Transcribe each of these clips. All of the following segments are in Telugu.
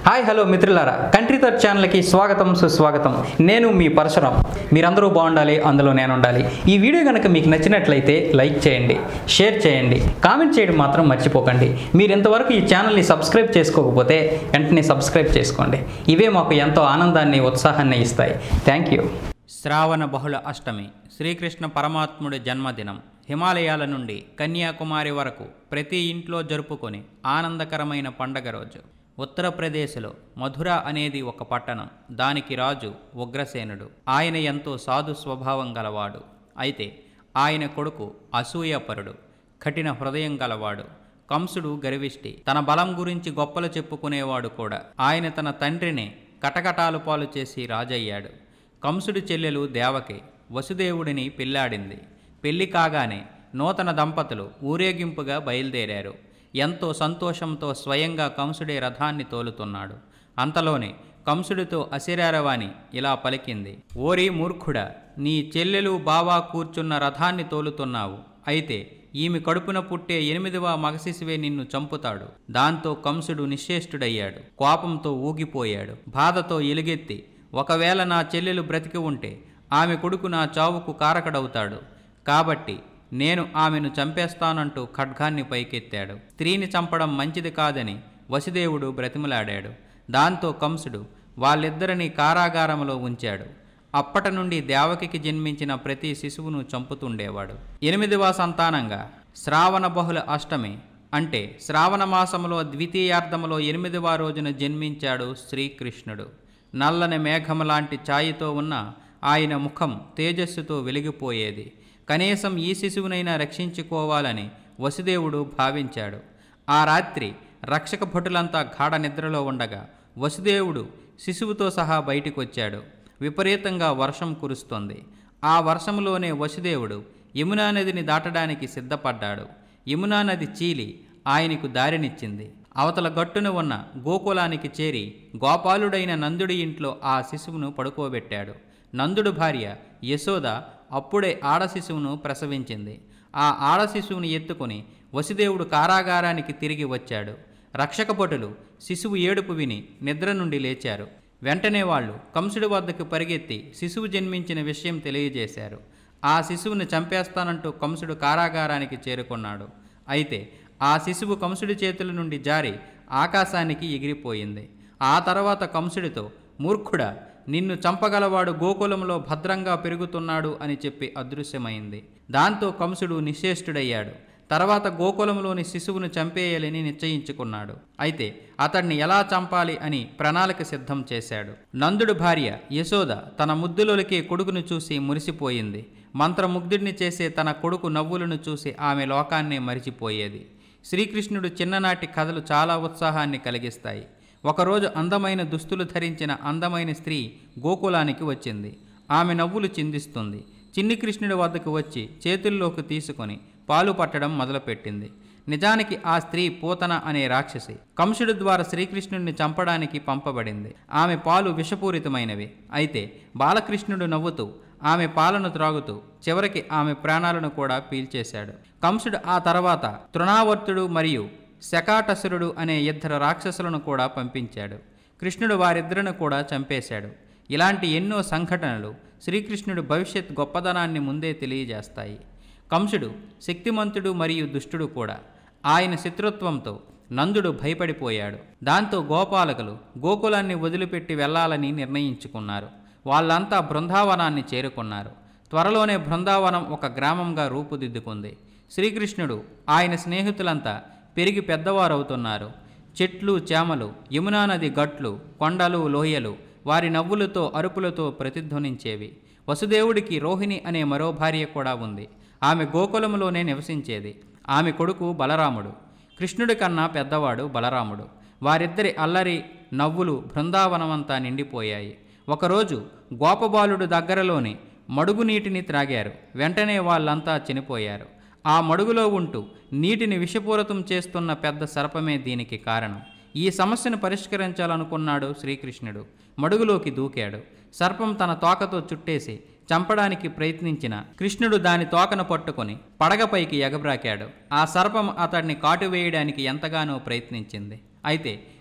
హాయ్ హలో మిత్రులారా కంట్రీ థర్డ్ ఛానల్కి స్వాగతం సుస్వాగతం నేను మీ పరశురాం మీరందరూ బాగుండాలి అందులో నేను ఉండాలి ఈ వీడియో కనుక మీకు నచ్చినట్లయితే లైక్ చేయండి షేర్ చేయండి కామెంట్ చేయడం మాత్రం మర్చిపోకండి మీరు ఇంతవరకు ఈ ఛానల్ని సబ్స్క్రైబ్ చేసుకోకపోతే వెంటనే సబ్స్క్రైబ్ చేసుకోండి ఇవే మాకు ఎంతో ఆనందాన్ని ఉత్సాహాన్ని ఇస్తాయి థ్యాంక్ యూ శ్రావణ బహుళ అష్టమి శ్రీకృష్ణ పరమాత్ముడి జన్మదినం హిమాలయాల నుండి కన్యాకుమారి వరకు ప్రతి ఇంట్లో జరుపుకొని ఆనందకరమైన పండగ రోజు ఉత్తరప్రదేశ్లో మధుర అనేది ఒక పట్టణం దానికి రాజు ఉగ్రసేనుడు ఆయన ఎంతో సాధు స్వభావం గలవాడు అయితే ఆయన కొడుకు అసూయపరుడు కఠిన హృదయం గలవాడు కంసుడు గర్విష్టి తన బలం గురించి గొప్పలు చెప్పుకునేవాడు కూడా ఆయన తన తండ్రిని కటకటాలు పాలు చేసి రాజయ్యాడు కంసుడి చెల్లెలు దేవకి వసుదేవుడిని పెళ్ళాడింది పెళ్లి కాగానే నూతన దంపతులు ఊరేగింపుగా బయలుదేరారు ఎంతో సంతోషంతో స్వయంగా కంసుడే రథాన్ని తోలుతున్నాడు అంతలోనే కంసుడితో అసిరారవాణి ఇలా పలికింది ఓరి మూర్ఖుడా నీ చెల్లెలు బావా కూర్చున్న రథాన్ని తోలుతున్నావు అయితే ఈమె కడుపున పుట్టే ఎనిమిదవ మగశిశువే నిన్ను చంపుతాడు దాంతో కంసుడు నిశ్చేష్టుడయ్యాడు కోపంతో ఊగిపోయాడు బాధతో ఎలుగెత్తి ఒకవేళ నా చెల్లెలు బ్రతికి ఉంటే ఆమె కొడుకు నా చావుకు కారకడవుతాడు కాబట్టి నేను ఆమెను చంపేస్తానంటూ ఖడ్గాన్ని పైకెత్తాడు స్త్రీని చంపడం మంచిది కాదని వసుదేవుడు బ్రతిమలాడాడు దాంతో కంసుడు వాళ్ళిద్దరిని కారాగారంలో ఉంచాడు అప్పటి నుండి దేవకికి జన్మించిన ప్రతి శిశువును చంపుతుండేవాడు ఎనిమిదవ సంతానంగా శ్రావణ బహుళ అష్టమి అంటే శ్రావణ మాసములో ద్వితీయార్థములో ఎనిమిదవ రోజున జన్మించాడు శ్రీకృష్ణుడు నల్లని మేఘం లాంటి ఛాయితో ఉన్న ఆయన ముఖం తేజస్సుతో వెలిగిపోయేది కనీసం ఈ శిశువునైనా రక్షించుకోవాలని వసుదేవుడు భావించాడు ఆ రాత్రి రక్షక భటులంతా గాఢ నిద్రలో ఉండగా వసుదేవుడు శిశువుతో సహా బయటికొచ్చాడు విపరీతంగా వర్షం కురుస్తోంది ఆ వర్షంలోనే వసుదేవుడు యమునా నదిని దాటడానికి సిద్ధపడ్డాడు యమునా నది చీలి ఆయనకు దారినిచ్చింది అవతల గట్టున ఉన్న గోకులానికి చేరి గోపాలుడైన నందుడి ఇంట్లో ఆ శిశువును పడుకోబెట్టాడు నందుడు భార్య యశోద అప్పుడే ఆడ శిశువును ప్రసవించింది ఆ ఆడ శిశువుని ఎత్తుకుని వసుదేవుడు కారాగారానికి తిరిగి వచ్చాడు రక్షకభటులు శిశువు ఏడుపు విని నిద్ర నుండి లేచారు వెంటనే వాళ్ళు కంసుడి వద్దకు పరిగెత్తి శిశువు జన్మించిన విషయం తెలియజేశారు ఆ శిశువుని చంపేస్తానంటూ కంసుడు కారాగారానికి చేరుకున్నాడు అయితే ఆ శిశువు కంసుడి చేతుల నుండి జారి ఆకాశానికి ఎగిరిపోయింది ఆ తర్వాత కంసుడితో మూర్ఖుడా నిన్ను చంపగలవాడు గోకులంలో భద్రంగా పెరుగుతున్నాడు అని చెప్పి అదృశ్యమైంది దాంతో కంసుడు నిశ్చేష్టుడయ్యాడు తర్వాత గోకులంలోని శిశువును చంపేయాలని నిశ్చయించుకున్నాడు అయితే అతన్ని ఎలా చంపాలి అని ప్రణాళిక సిద్ధం చేశాడు నందుడు భార్య యశోద తన ముద్దులొలికే కొడుకును చూసి మురిసిపోయింది మంత్రముగ్ధుడిని చేసే తన కొడుకు నవ్వులను చూసి ఆమె లోకాన్నే మరిచిపోయేది శ్రీకృష్ణుడు చిన్ననాటి కథలు చాలా ఉత్సాహాన్ని కలిగిస్తాయి ఒకరోజు అందమైన దుస్తులు ధరించిన అందమైన స్త్రీ గోకులానికి వచ్చింది ఆమె నవ్వులు చిందిస్తుంది చిన్ని కృష్ణుడి వద్దకు వచ్చి చేతుల్లోకి తీసుకొని పాలు పట్టడం మొదలుపెట్టింది నిజానికి ఆ స్త్రీ పూతన అనే రాక్షసి కంసుడి ద్వారా శ్రీకృష్ణుడిని చంపడానికి పంపబడింది ఆమె పాలు విషపూరితమైనవి అయితే బాలకృష్ణుడు నవ్వుతూ ఆమె పాలను త్రాగుతూ చివరికి ఆమె ప్రాణాలను కూడా పీల్చేశాడు కంసుడు ఆ తర్వాత తృణావర్తుడు మరియు శకాటసురుడు అనే ఇద్దరు రాక్షసులను కూడా పంపించాడు కృష్ణుడు వారిద్దరిని కూడా చంపేశాడు ఇలాంటి ఎన్నో సంఘటనలు శ్రీకృష్ణుడు భవిష్యత్ గొప్పదనాన్ని ముందే తెలియజేస్తాయి కంసుడు శక్తిమంతుడు మరియు దుష్టుడు కూడా ఆయన శత్రుత్వంతో నందుడు భయపడిపోయాడు దాంతో గోపాలకులు గోకులాన్ని వదిలిపెట్టి వెళ్ళాలని నిర్ణయించుకున్నారు వాళ్ళంతా బృందావనాన్ని చేరుకున్నారు త్వరలోనే బృందావనం ఒక గ్రామంగా రూపుదిద్దుకుంది శ్రీకృష్ణుడు ఆయన స్నేహితులంతా పెరిగి పెద్దవారవుతున్నారు చెట్లు చేమలు యమునా నది గట్లు కొండలు లోయలు వారి నవ్వులతో అరుపులతో ప్రతిధ్వనించేవి వసుదేవుడికి రోహిణి అనే మరో భార్య కూడా ఉంది ఆమె గోకులంలోనే నివసించేది ఆమె కొడుకు బలరాముడు కృష్ణుడి కన్నా పెద్దవాడు బలరాముడు వారిద్దరి అల్లరి నవ్వులు బృందావనమంతా నిండిపోయాయి ఒకరోజు గోపబాలుడు దగ్గరలోని మడుగు నీటిని త్రాగారు వెంటనే వాళ్ళంతా చనిపోయారు ఆ మడుగులో ఉంటూ నీటిని విషపూరితం చేస్తున్న పెద్ద సర్పమే దీనికి కారణం ఈ సమస్యను పరిష్కరించాలనుకున్నాడు శ్రీకృష్ణుడు మడుగులోకి దూకాడు సర్పం తన తోకతో చుట్టేసి చంపడానికి ప్రయత్నించిన కృష్ణుడు దాని తోకను పట్టుకొని పడగపైకి ఎగబ్రాకాడు ఆ సర్పం అతడిని కాటువేయడానికి ఎంతగానో ప్రయత్నించింది అయితే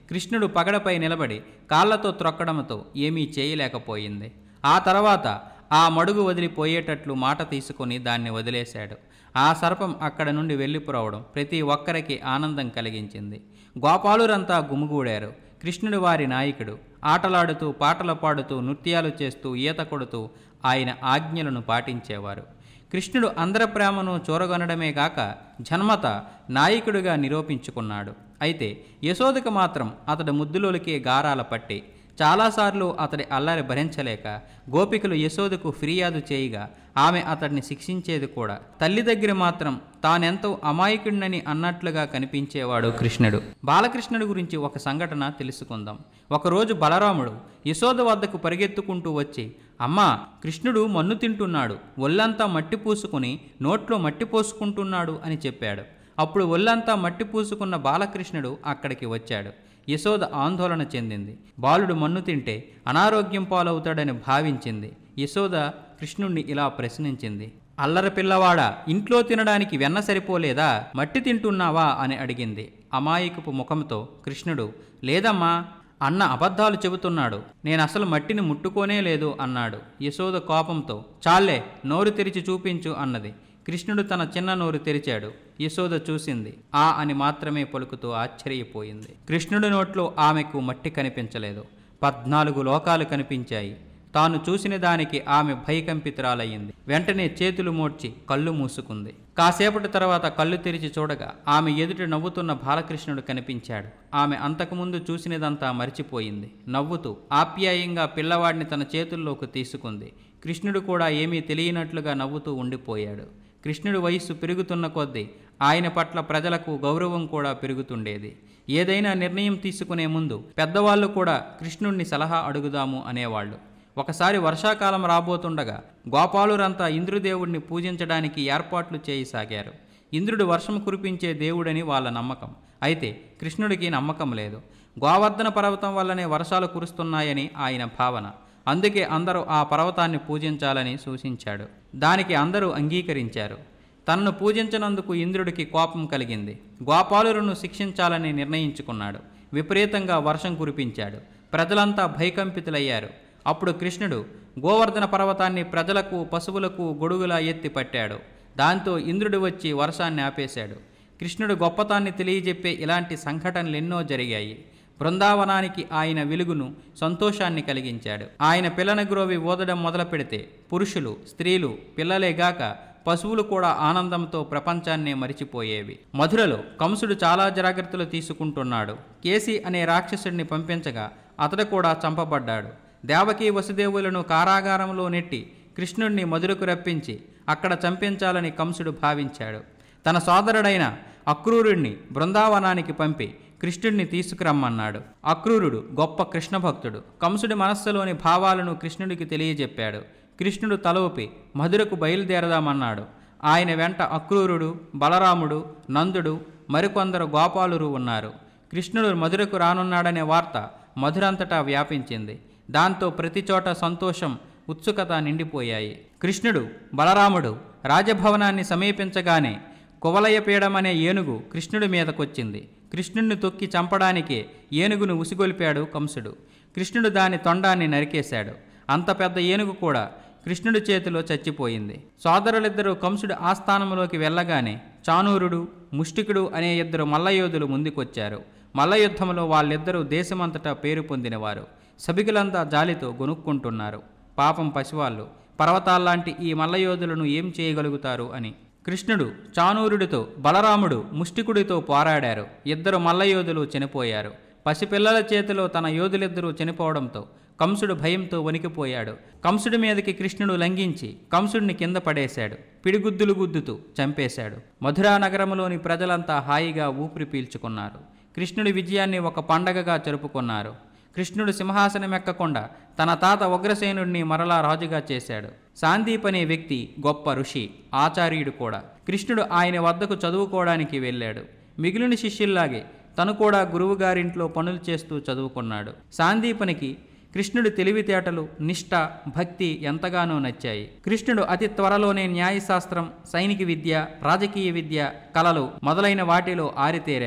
కృష్ణుడు పగడపై నిలబడి కాళ్లతో త్రొక్కడంతో ఏమీ చేయలేకపోయింది ఆ తర్వాత ఆ మడుగు వదిలిపోయేటట్లు మాట తీసుకొని దాన్ని వదిలేశాడు ఆ సర్పం అక్కడ నుండి వెళ్ళిపోవడం ప్రతి ఒక్కరికి ఆనందం కలిగించింది గోపాలురంతా గుమిగూడారు కృష్ణుడు వారి నాయకుడు ఆటలాడుతూ పాటలు పాడుతూ నృత్యాలు చేస్తూ ఈత కొడుతూ ఆయన ఆజ్ఞలను పాటించేవారు కృష్ణుడు అందరి ప్రేమను చూరగొనడమే గాక జన్మత నాయకుడిగా నిరూపించుకున్నాడు అయితే యశోదకు మాత్రం అతడు ముద్దులోలికే గారాల పట్టి చాలాసార్లు అతడి అల్లరి భరించలేక గోపికలు యశోదకు ఫిర్యాదు చేయగా ఆమె అతడిని శిక్షించేది కూడా తల్లి దగ్గర మాత్రం తానెంతో అమాయకుడినని అన్నట్లుగా కనిపించేవాడు కృష్ణుడు బాలకృష్ణుడి గురించి ఒక సంఘటన తెలుసుకుందాం ఒకరోజు బలరాముడు యశోద వద్దకు పరిగెత్తుకుంటూ వచ్చి అమ్మా కృష్ణుడు మన్ను తింటున్నాడు ఒళ్ళంతా మట్టి పూసుకుని నోట్లో మట్టి పోసుకుంటున్నాడు అని చెప్పాడు అప్పుడు ఒళ్ళంతా మట్టి పూసుకున్న బాలకృష్ణుడు అక్కడికి వచ్చాడు యశోద ఆందోళన చెందింది బాలుడు మన్ను తింటే అనారోగ్యం పాలవుతాడని భావించింది యశోద కృష్ణుణ్ణి ఇలా ప్రశ్నించింది అల్లరి పిల్లవాడా ఇంట్లో తినడానికి వెన్న సరిపోలేదా మట్టి తింటున్నావా అని అడిగింది అమాయకపు ముఖంతో కృష్ణుడు లేదమ్మా అన్న అబద్ధాలు చెబుతున్నాడు నేను అసలు మట్టిని ముట్టుకోనే లేదు అన్నాడు యశోద కోపంతో చాలే నోరు తెరిచి చూపించు అన్నది కృష్ణుడు తన చిన్న నోరు తెరిచాడు యశోద చూసింది ఆ అని మాత్రమే పలుకుతూ ఆశ్చర్యపోయింది కృష్ణుడి నోట్లో ఆమెకు మట్టి కనిపించలేదు పద్నాలుగు లోకాలు కనిపించాయి తాను చూసిన దానికి ఆమె భయకంపితురాలయ్యింది వెంటనే చేతులు మోడ్చి కళ్ళు మూసుకుంది కాసేపటి తర్వాత కళ్ళు తెరిచి చూడగా ఆమె ఎదుట నవ్వుతున్న బాలకృష్ణుడు కనిపించాడు ఆమె అంతకుముందు చూసినదంతా మరిచిపోయింది నవ్వుతూ ఆప్యాయంగా పిల్లవాడిని తన చేతుల్లోకి తీసుకుంది కృష్ణుడు కూడా ఏమీ తెలియనట్లుగా నవ్వుతూ ఉండిపోయాడు కృష్ణుడి వయస్సు పెరుగుతున్న కొద్దీ ఆయన పట్ల ప్రజలకు గౌరవం కూడా పెరుగుతుండేది ఏదైనా నిర్ణయం తీసుకునే ముందు పెద్దవాళ్ళు కూడా కృష్ణుణ్ణి సలహా అడుగుదాము అనేవాళ్ళు ఒకసారి వర్షాకాలం రాబోతుండగా గోపాలురంతా ఇంద్రుదేవుడిని పూజించడానికి ఏర్పాట్లు చేయసాగారు ఇంద్రుడు వర్షం కురిపించే దేవుడని వాళ్ళ నమ్మకం అయితే కృష్ణుడికి నమ్మకం లేదు గోవర్ధన పర్వతం వల్లనే వర్షాలు కురుస్తున్నాయని ఆయన భావన అందుకే అందరూ ఆ పర్వతాన్ని పూజించాలని సూచించాడు దానికి అందరూ అంగీకరించారు తనను పూజించినందుకు ఇంద్రుడికి కోపం కలిగింది గోపాలులను శిక్షించాలని నిర్ణయించుకున్నాడు విపరీతంగా వర్షం కురిపించాడు ప్రజలంతా భయకంపితులయ్యారు అప్పుడు కృష్ణుడు గోవర్ధన పర్వతాన్ని ప్రజలకు పశువులకు గొడుగులా ఎత్తి పట్టాడు దాంతో ఇంద్రుడు వచ్చి వర్షాన్ని ఆపేశాడు కృష్ణుడు గొప్పతాన్ని తెలియజెప్పే ఇలాంటి సంఘటనలు ఎన్నో జరిగాయి బృందావనానికి ఆయన వెలుగును సంతోషాన్ని కలిగించాడు ఆయన పిల్లన గ్రోవి ఓదడం మొదలు పెడితే పురుషులు స్త్రీలు పిల్లలేగాక పశువులు కూడా ఆనందంతో ప్రపంచాన్నే మరిచిపోయేవి మధురలో కంసుడు చాలా జాగ్రత్తలు తీసుకుంటున్నాడు కేసి అనే రాక్షసుడిని పంపించగా అతడు కూడా చంపబడ్డాడు దేవకీ వసుదేవులను కారాగారంలో నెట్టి కృష్ణుణ్ణి మధురకు రప్పించి అక్కడ చంపించాలని కంసుడు భావించాడు తన సోదరుడైన అక్రూరుణ్ణి బృందావనానికి పంపి కృష్ణుడిని తీసుకురమ్మన్నాడు అక్రూరుడు గొప్ప కృష్ణ భక్తుడు కంసుడి మనస్సులోని భావాలను కృష్ణుడికి తెలియజెప్పాడు కృష్ణుడు తలూపి మధురకు బయలుదేరదామన్నాడు ఆయన వెంట అక్రూరుడు బలరాముడు నందుడు మరికొందరు గోపాలురు ఉన్నారు కృష్ణుడు మధురకు రానున్నాడనే వార్త మధురంతటా వ్యాపించింది దాంతో ప్రతి చోట సంతోషం ఉత్సుకత నిండిపోయాయి కృష్ణుడు బలరాముడు రాజభవనాన్ని సమీపించగానే కువలయపీడమనే ఏనుగు కృష్ణుడి మీదకొచ్చింది కృష్ణుడిని తొక్కి చంపడానికే ఏనుగును ఉసిగొలిపాడు కంసుడు కృష్ణుడు దాని తొండాన్ని నరికేశాడు అంత పెద్ద ఏనుగు కూడా కృష్ణుడి చేతిలో చచ్చిపోయింది సోదరులిద్దరూ కంసుడి ఆస్థానంలోకి వెళ్ళగానే చానూరుడు ముష్టికుడు అనే ఇద్దరు మల్లయోధులు ముందుకొచ్చారు మల్లయుద్ధంలో వాళ్ళిద్దరూ దేశమంతటా పేరు పొందినవారు సభికులంతా జాలితో గొనుక్కుంటున్నారు పాపం పశువాళ్ళు పర్వతాల్లాంటి ఈ మల్లయోధులను ఏం చేయగలుగుతారు అని కృష్ణుడు చానూరుడితో బలరాముడు ముష్టికుడితో పోరాడారు ఇద్దరు మల్లయోధులు చనిపోయారు పసిపిల్లల చేతిలో తన యోధులిద్దరూ చనిపోవడంతో కంసుడు భయంతో వణికిపోయాడు కంసుడి మీదకి కృష్ణుడు లంఘించి కంసుడిని కింద పడేశాడు పిడిగుద్దులు గుద్దుతూ చంపేశాడు మధురా నగరంలోని ప్రజలంతా హాయిగా ఊపిరి పీల్చుకున్నారు కృష్ణుడి విజయాన్ని ఒక పండగగా జరుపుకున్నారు కృష్ణుడు సింహాసనం ఎక్కకుండా తన తాత ఉగ్రసేనుడిని మరలా రాజుగా చేశాడు సాందీప్ అనే వ్యక్తి గొప్ప ఋషి ఆచార్యుడు కూడా కృష్ణుడు ఆయన వద్దకు చదువుకోవడానికి వెళ్ళాడు మిగిలిన శిష్యుల్లాగే తను కూడా గురువుగారింట్లో పనులు చేస్తూ చదువుకున్నాడు సాందీపనికి కృష్ణుడి తెలివితేటలు నిష్ఠ భక్తి ఎంతగానో నచ్చాయి కృష్ణుడు అతి త్వరలోనే న్యాయశాస్త్రం సైనిక విద్య రాజకీయ విద్య కళలు మొదలైన వాటిలో ఆరితేరాడు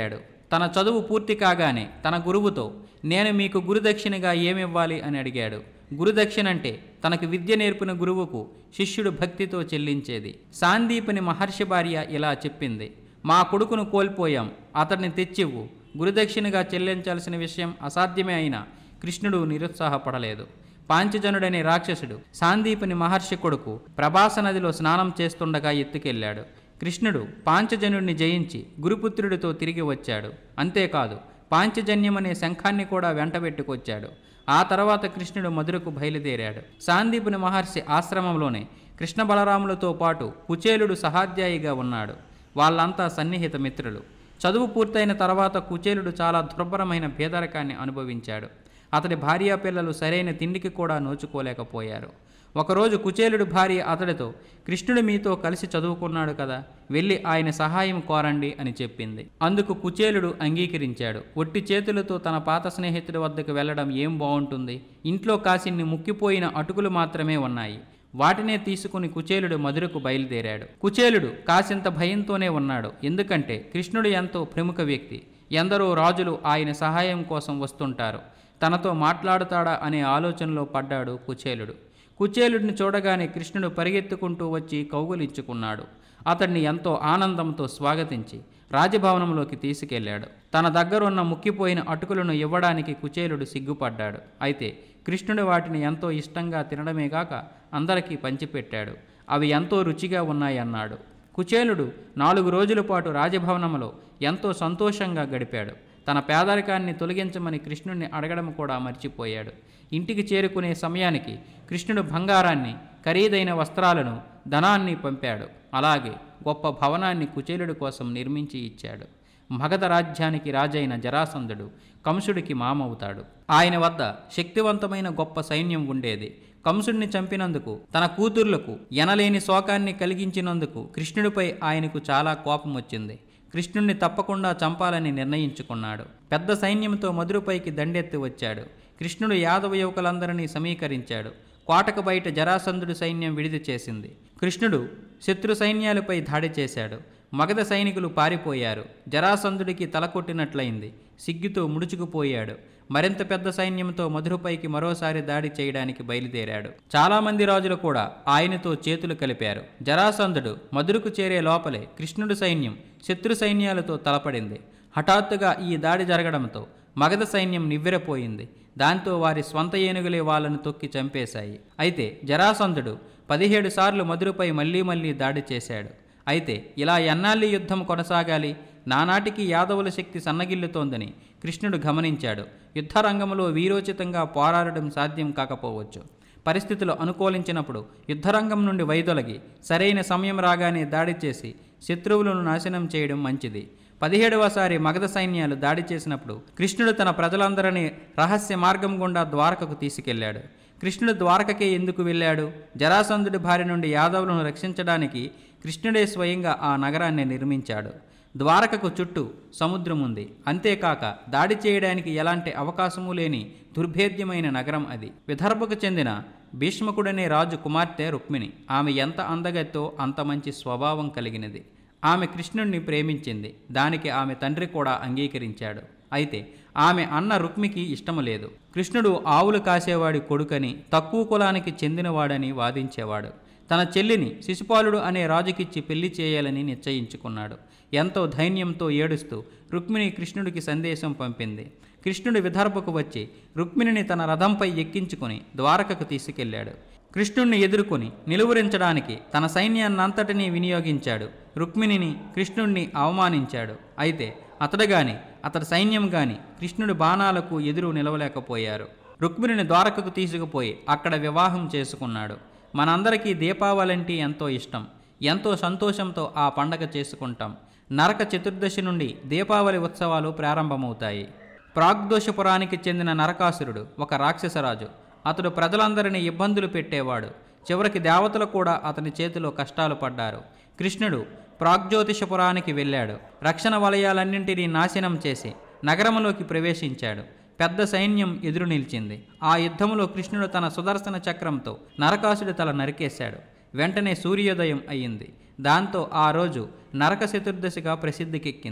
తన చదువు పూర్తి కాగానే తన గురువుతో నేను మీకు గురుదక్షిణగా ఏమివ్వాలి అని అడిగాడు గురుదక్షిణ అంటే తనకు విద్య నేర్పిన గురువుకు శిష్యుడు భక్తితో చెల్లించేది సాందీపని మహర్షి భార్య ఇలా చెప్పింది మా కొడుకును కోల్పోయాం అతడిని తెచ్చివ్వు గురుదక్షిణగా చెల్లించాల్సిన విషయం అసాధ్యమే అయినా కృష్ణుడు నిరుత్సాహపడలేదు పాంచజనుడనే రాక్షసుడు సాందీపని మహర్షి కొడుకు ప్రభాస నదిలో స్నానం చేస్తుండగా ఎత్తుకెళ్ళాడు కృష్ణుడు పాంచజనుడిని జయించి గురుపుత్రుడితో తిరిగి వచ్చాడు అంతేకాదు పాంచజన్యమనే శంఖాన్ని కూడా వెంటబెట్టుకొచ్చాడు ఆ తర్వాత కృష్ణుడు మధురకు బయలుదేరాడు సాందీపుని మహర్షి ఆశ్రమంలోనే కృష్ణ బలరాములతో పాటు కుచేలుడు సహాధ్యాయిగా ఉన్నాడు వాళ్ళంతా సన్నిహిత మిత్రులు చదువు పూర్తయిన తర్వాత కుచేలుడు చాలా దుర్భరమైన పేదరికాన్ని అనుభవించాడు అతడి భార్యా పిల్లలు సరైన తిండికి కూడా నోచుకోలేకపోయారు ఒకరోజు కుచేలుడు భార్య అతడితో కృష్ణుడు మీతో కలిసి చదువుకున్నాడు కదా వెళ్ళి ఆయన సహాయం కోరండి అని చెప్పింది అందుకు కుచేలుడు అంగీకరించాడు ఒట్టి చేతులతో తన పాత స్నేహితుడి వద్దకు వెళ్ళడం ఏం బాగుంటుంది ఇంట్లో కాసిన్ని ముక్కిపోయిన అటుకులు మాత్రమే ఉన్నాయి వాటినే తీసుకుని కుచేలుడు మధురకు బయలుదేరాడు కుచేలుడు కాసింత భయంతోనే ఉన్నాడు ఎందుకంటే కృష్ణుడు ఎంతో ప్రముఖ వ్యక్తి ఎందరో రాజులు ఆయన సహాయం కోసం వస్తుంటారు తనతో మాట్లాడుతాడా అనే ఆలోచనలో పడ్డాడు కుచేలుడు కుచేలుడిని చూడగానే కృష్ణుడు పరిగెత్తుకుంటూ వచ్చి కౌగులించుకున్నాడు అతన్ని ఎంతో ఆనందంతో స్వాగతించి రాజభవనంలోకి తీసుకెళ్లాడు తన దగ్గరున్న ముక్కిపోయిన అటుకులను ఇవ్వడానికి కుచేలుడు సిగ్గుపడ్డాడు అయితే కృష్ణుడు వాటిని ఎంతో ఇష్టంగా తినడమే కాక అందరికీ పంచిపెట్టాడు అవి ఎంతో రుచిగా ఉన్నాయన్నాడు కుచేలుడు నాలుగు రోజుల పాటు రాజభవనంలో ఎంతో సంతోషంగా గడిపాడు తన పేదరికాన్ని తొలగించమని కృష్ణుడిని అడగడం కూడా మర్చిపోయాడు ఇంటికి చేరుకునే సమయానికి కృష్ణుడు బంగారాన్ని ఖరీదైన వస్త్రాలను ధనాన్ని పంపాడు అలాగే గొప్ప భవనాన్ని కుచేలుడి కోసం నిర్మించి ఇచ్చాడు మగధ రాజ్యానికి రాజైన జరాసంధుడు కంసుడికి మామవుతాడు ఆయన వద్ద శక్తివంతమైన గొప్ప సైన్యం ఉండేది కంసుడిని చంపినందుకు తన కూతుర్లకు ఎనలేని శోకాన్ని కలిగించినందుకు కృష్ణుడిపై ఆయనకు చాలా కోపం వచ్చింది కృష్ణుణ్ణి తప్పకుండా చంపాలని నిర్ణయించుకున్నాడు పెద్ద సైన్యంతో మధురపైకి దండెత్తి వచ్చాడు కృష్ణుడు యాదవ యువకులందరినీ సమీకరించాడు కోటకు బయట జరాసంధుడు సైన్యం విడిది చేసింది కృష్ణుడు శత్రు సైన్యాలపై దాడి చేశాడు మగధ సైనికులు పారిపోయారు జరాసంధుడికి తలకొట్టినట్లయింది సిగ్గుతో ముడుచుకుపోయాడు మరింత పెద్ద సైన్యంతో మధురపైకి మరోసారి దాడి చేయడానికి బయలుదేరాడు చాలామంది రాజులు కూడా ఆయనతో చేతులు కలిపారు జరాసంధుడు మధురకు చేరే లోపలే కృష్ణుడు సైన్యం శత్రు సైన్యాలతో తలపడింది హఠాత్తుగా ఈ దాడి జరగడంతో మగధ సైన్యం నివ్వెరపోయింది దాంతో వారి స్వంత ఏనుగులే వాళ్ళను తొక్కి చంపేశాయి అయితే జరాసంధుడు పదిహేడు సార్లు మధురపై మళ్ళీ మళ్ళీ దాడి చేశాడు అయితే ఇలా ఎన్నాళ్ళి యుద్ధం కొనసాగాలి నానాటికి యాదవుల శక్తి సన్నగిల్లుతోందని కృష్ణుడు గమనించాడు యుద్ధరంగంలో వీరోచితంగా పోరాడడం సాధ్యం కాకపోవచ్చు పరిస్థితులు అనుకూలించినప్పుడు యుద్ధరంగం నుండి వైదొలగి సరైన సమయం రాగానే దాడి చేసి శత్రువులను నాశనం చేయడం మంచిది పదిహేడవసారి మగధ సైన్యాలు దాడి చేసినప్పుడు కృష్ణుడు తన ప్రజలందరినీ రహస్య మార్గం గుండా ద్వారకకు తీసుకెళ్లాడు కృష్ణుడు ద్వారకకే ఎందుకు వెళ్ళాడు జరాసంధుడి భార్య నుండి యాదవులను రక్షించడానికి కృష్ణుడే స్వయంగా ఆ నగరాన్ని నిర్మించాడు ద్వారకకు చుట్టూ సముద్రం ఉంది అంతేకాక దాడి చేయడానికి ఎలాంటి అవకాశమూ లేని దుర్భేద్యమైన నగరం అది విదర్భకు చెందిన భీష్మకుడనే రాజు కుమార్తె రుక్మిణి ఆమె ఎంత అందగతో అంత మంచి స్వభావం కలిగినది ఆమె కృష్ణుణ్ణి ప్రేమించింది దానికి ఆమె తండ్రి కూడా అంగీకరించాడు అయితే ఆమె అన్న రుక్మికి ఇష్టము లేదు కృష్ణుడు ఆవులు కాసేవాడి కొడుకని తక్కువ కులానికి చెందినవాడని వాదించేవాడు తన చెల్లిని శిశుపాలుడు అనే రాజుకిచ్చి పెళ్లి చేయాలని నిశ్చయించుకున్నాడు ఎంతో ధైన్యంతో ఏడుస్తూ రుక్మిణి కృష్ణుడికి సందేశం పంపింది కృష్ణుడు విదర్భకు వచ్చి రుక్మిణిని తన రథంపై ఎక్కించుకుని ద్వారకకు తీసుకెళ్లాడు కృష్ణుణ్ణి ఎదుర్కొని నిలువరించడానికి తన సైన్యాన్నంతటినీ వినియోగించాడు రుక్మిణిని కృష్ణుణ్ణి అవమానించాడు అయితే అతడు గాని అతడి సైన్యం గాని కృష్ణుడి బాణాలకు ఎదురు నిలవలేకపోయారు రుక్మిణిని ద్వారకకు తీసుకుపోయి అక్కడ వివాహం చేసుకున్నాడు మనందరికీ దీపావళంటే ఎంతో ఇష్టం ఎంతో సంతోషంతో ఆ పండగ చేసుకుంటాం నరక చతుర్దశి నుండి దీపావళి ఉత్సవాలు ప్రారంభమవుతాయి ప్రాగ్దోషపురానికి చెందిన నరకాసురుడు ఒక రాక్షసరాజు అతడు ప్రజలందరినీ ఇబ్బందులు పెట్టేవాడు చివరికి దేవతలు కూడా అతని చేతిలో కష్టాలు పడ్డారు కృష్ణుడు ప్రాగ్జ్యోతిషపురానికి వెళ్ళాడు రక్షణ వలయాలన్నింటినీ నాశనం చేసి నగరంలోకి ప్రవేశించాడు పెద్ద సైన్యం ఎదురు నిలిచింది ఆ యుద్ధంలో కృష్ణుడు తన సుదర్శన చక్రంతో నరకాసుడి తల నరికేశాడు వెంటనే సూర్యోదయం అయ్యింది దాంతో ఆ రోజు నరక చతుర్దశిగా ప్రసిద్ధికెక్కింది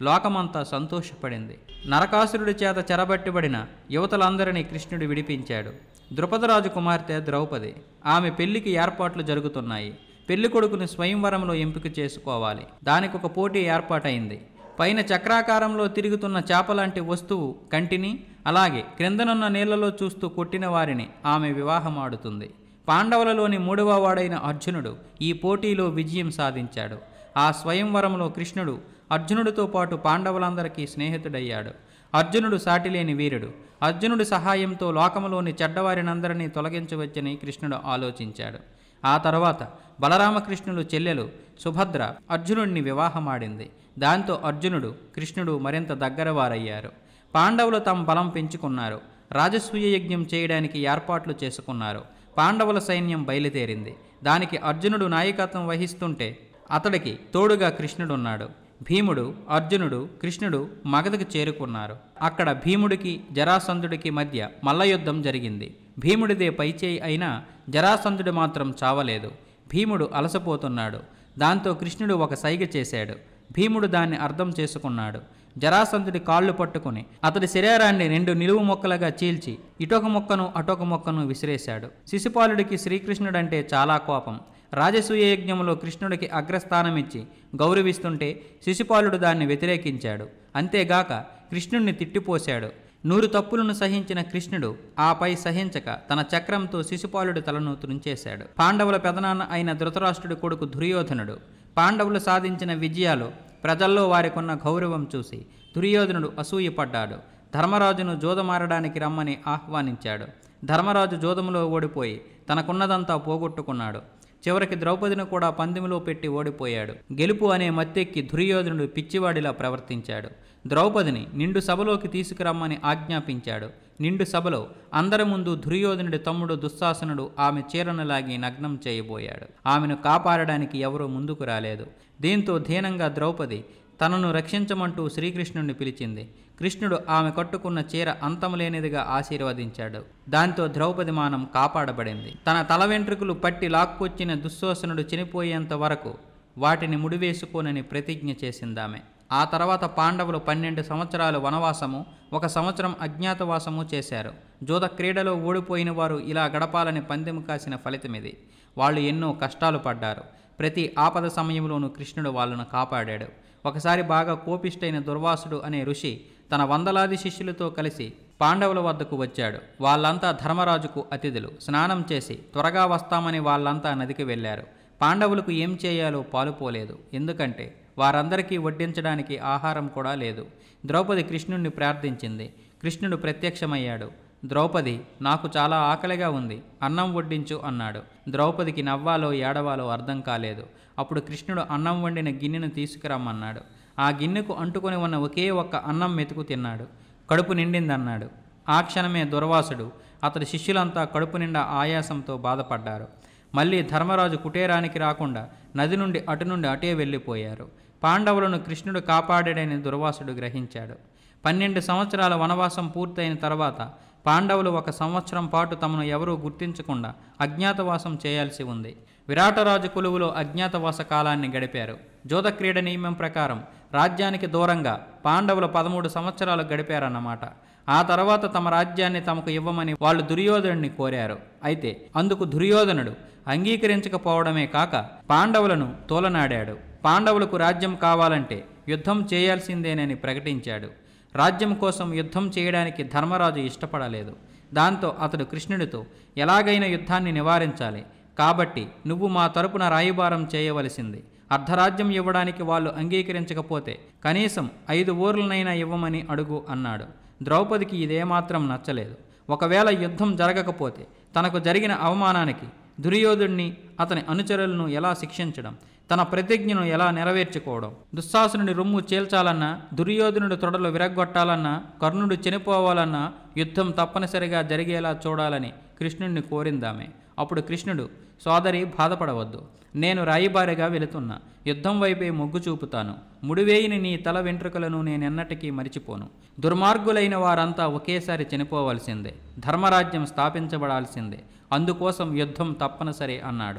లోకమంతా సంతోషపడింది నరకాసురుడి చేత చెరబట్టబడిన యువతలందరినీ కృష్ణుడు విడిపించాడు ద్రుపదరాజు కుమార్తె ద్రౌపది ఆమె పెళ్లికి ఏర్పాట్లు జరుగుతున్నాయి పెళ్లి కొడుకుని స్వయంవరంలో ఎంపిక చేసుకోవాలి దానికి ఒక పోటీ ఏర్పాటైంది పైన చక్రాకారంలో తిరుగుతున్న చేపలాంటి వస్తువు కంటిని అలాగే క్రిందనున్న నీళ్లలో చూస్తూ కొట్టిన వారిని ఆమె వివాహమాడుతుంది పాండవులలోని మూడవ వాడైన అర్జునుడు ఈ పోటీలో విజయం సాధించాడు ఆ స్వయంవరంలో కృష్ణుడు అర్జునుడితో పాటు పాండవులందరికీ స్నేహితుడయ్యాడు అర్జునుడు సాటిలేని వీరుడు అర్జునుడి సహాయంతో లోకములోని చెడ్డవారినందరినీ తొలగించవచ్చని కృష్ణుడు ఆలోచించాడు ఆ తర్వాత బలరామకృష్ణులు చెల్లెలు సుభద్ర అర్జునుడిని వివాహమాడింది దాంతో అర్జునుడు కృష్ణుడు మరింత దగ్గరవారయ్యారు పాండవులు తమ బలం పెంచుకున్నారు రాజసూయ యజ్ఞం చేయడానికి ఏర్పాట్లు చేసుకున్నారు పాండవుల సైన్యం బయలుదేరింది దానికి అర్జునుడు నాయకత్వం వహిస్తుంటే అతడికి తోడుగా కృష్ణుడున్నాడు భీముడు అర్జునుడు కృష్ణుడు మగధకు చేరుకున్నారు అక్కడ భీముడికి జరాసంధుడికి మధ్య మల్లయుద్ధం జరిగింది భీముడిదే పైచేయి అయినా జరాసంధుడు మాత్రం చావలేదు భీముడు అలసపోతున్నాడు దాంతో కృష్ణుడు ఒక సైగ చేశాడు భీముడు దాన్ని అర్థం చేసుకున్నాడు జరాసంధుడి కాళ్ళు పట్టుకుని అతడి శరీరాన్ని రెండు నిలువు మొక్కలుగా చీల్చి ఇటొక మొక్కను అటొక మొక్కను విసిరేశాడు శిశుపాలుడికి శ్రీకృష్ణుడంటే చాలా కోపం రాజసూయ యజ్ఞంలో కృష్ణుడికి అగ్రస్థానమిచ్చి గౌరవిస్తుంటే శిశుపాలుడు దాన్ని వ్యతిరేకించాడు అంతేగాక కృష్ణుణ్ణి తిట్టిపోశాడు నూరు తప్పులను సహించిన కృష్ణుడు ఆపై సహించక తన చక్రంతో శిశుపాలుడి తలను త్రుంచేశాడు పాండవుల పెదనాన్న అయిన ధృతరాష్ట్రుడి కొడుకు దుర్యోధనుడు పాండవులు సాధించిన విజయాలు ప్రజల్లో వారికున్న గౌరవం చూసి దుర్యోధనుడు అసూయపడ్డాడు ధర్మరాజును జోదమారడానికి రమ్మని ఆహ్వానించాడు ధర్మరాజు జోదములో ఓడిపోయి తనకున్నదంతా పోగొట్టుకున్నాడు చివరికి ద్రౌపదిని కూడా పందెములో పెట్టి ఓడిపోయాడు గెలుపు అనే మత్తెక్కి దుర్యోధనుడు పిచ్చివాడిలా ప్రవర్తించాడు ద్రౌపదిని నిండు సభలోకి తీసుకురమ్మని ఆజ్ఞాపించాడు నిండు సభలో అందరి ముందు దుర్యోధనుడి తమ్ముడు దుశ్శాసనుడు ఆమె చీరను లాగి నగ్నం చేయబోయాడు ఆమెను కాపాడడానికి ఎవరూ ముందుకు రాలేదు దీంతో ధీనంగా ద్రౌపది తనను రక్షించమంటూ శ్రీకృష్ణుడిని పిలిచింది కృష్ణుడు ఆమె కట్టుకున్న చీర అంతములేనిదిగా ఆశీర్వదించాడు దాంతో ద్రౌపది మానం కాపాడబడింది తన తల వెంట్రుకలు పట్టి లాక్కొచ్చిన దుశ్శోసనుడు చనిపోయేంత వరకు వాటిని ముడివేసుకోనని ప్రతిజ్ఞ చేసిందామె ఆ తర్వాత పాండవులు పన్నెండు సంవత్సరాలు వనవాసము ఒక సంవత్సరం అజ్ఞాతవాసము చేశారు జోద క్రీడలో ఓడిపోయిన వారు ఇలా గడపాలని పందెము కాసిన ఫలితమిది వాళ్ళు ఎన్నో కష్టాలు పడ్డారు ప్రతి ఆపద సమయంలోనూ కృష్ణుడు వాళ్ళను కాపాడాడు ఒకసారి బాగా కోపిష్టైన దుర్వాసుడు అనే ఋషి తన వందలాది శిష్యులతో కలిసి పాండవుల వద్దకు వచ్చాడు వాళ్ళంతా ధర్మరాజుకు అతిథులు స్నానం చేసి త్వరగా వస్తామని వాళ్ళంతా నదికి వెళ్ళారు పాండవులకు ఏం చేయాలో పాలుపోలేదు ఎందుకంటే వారందరికీ వడ్డించడానికి ఆహారం కూడా లేదు ద్రౌపది కృష్ణుణ్ణి ప్రార్థించింది కృష్ణుడు ప్రత్యక్షమయ్యాడు ద్రౌపది నాకు చాలా ఆకలిగా ఉంది అన్నం వడ్డించు అన్నాడు ద్రౌపదికి నవ్వాలో ఏడవాలో అర్థం కాలేదు అప్పుడు కృష్ణుడు అన్నం వండిన గిన్నెను తీసుకురమ్మన్నాడు ఆ గిన్నెకు అంటుకొని ఉన్న ఒకే ఒక్క అన్నం మెతుకు తిన్నాడు కడుపు నిండిందన్నాడు ఆ క్షణమే దుర్వాసుడు అతడి శిష్యులంతా కడుపు నిండా ఆయాసంతో బాధపడ్డారు మళ్ళీ ధర్మరాజు కుటీరానికి రాకుండా నది నుండి అటు నుండి అటే వెళ్ళిపోయారు పాండవులను కృష్ణుడు కాపాడాడని దుర్వాసుడు గ్రహించాడు పన్నెండు సంవత్సరాల వనవాసం పూర్తయిన తర్వాత పాండవులు ఒక సంవత్సరం పాటు తమను ఎవరూ గుర్తించకుండా అజ్ఞాతవాసం చేయాల్సి ఉంది విరాటరాజు కొలువులో అజ్ఞాతవాస కాలాన్ని గడిపారు జోదక్రీడ నియమం ప్రకారం రాజ్యానికి దూరంగా పాండవులు పదమూడు సంవత్సరాలు గడిపారన్నమాట ఆ తర్వాత తమ రాజ్యాన్ని తమకు ఇవ్వమని వాళ్ళు దుర్యోధనుడిని కోరారు అయితే అందుకు దుర్యోధనుడు అంగీకరించకపోవడమే కాక పాండవులను తోలనాడాడు పాండవులకు రాజ్యం కావాలంటే యుద్ధం చేయాల్సిందేనని ప్రకటించాడు రాజ్యం కోసం యుద్ధం చేయడానికి ధర్మరాజు ఇష్టపడలేదు దాంతో అతడు కృష్ణుడితో ఎలాగైనా యుద్ధాన్ని నివారించాలి కాబట్టి నువ్వు మా తరపున రాయబారం చేయవలసింది అర్ధరాజ్యం ఇవ్వడానికి వాళ్ళు అంగీకరించకపోతే కనీసం ఐదు ఊర్లనైనా ఇవ్వమని అడుగు అన్నాడు ద్రౌపదికి ఇదేమాత్రం నచ్చలేదు ఒకవేళ యుద్ధం జరగకపోతే తనకు జరిగిన అవమానానికి దుర్యోధుడిని అతని అనుచరులను ఎలా శిక్షించడం తన ప్రతిజ్ఞను ఎలా నెరవేర్చుకోవడం దుశ్శాసనుడి రొమ్ము చీల్చాలన్నా దుర్యోధనుడి తొడలు విరగ్గొట్టాలన్నా కర్ణుడు చనిపోవాలన్నా యుద్ధం తప్పనిసరిగా జరిగేలా చూడాలని కృష్ణుడిని కోరిందామే అప్పుడు కృష్ణుడు సోదరి బాధపడవద్దు నేను రాయిబారిగా వెళుతున్నా యుద్ధం వైపే మొగ్గు చూపుతాను ముడివేయిని నీ తల వెంట్రుకలను నేనెన్నటికీ మరిచిపోను దుర్మార్గులైన వారంతా ఒకేసారి చనిపోవలసిందే ధర్మరాజ్యం స్థాపించబడాల్సిందే అందుకోసం యుద్ధం తప్పనిసరి అన్నాడు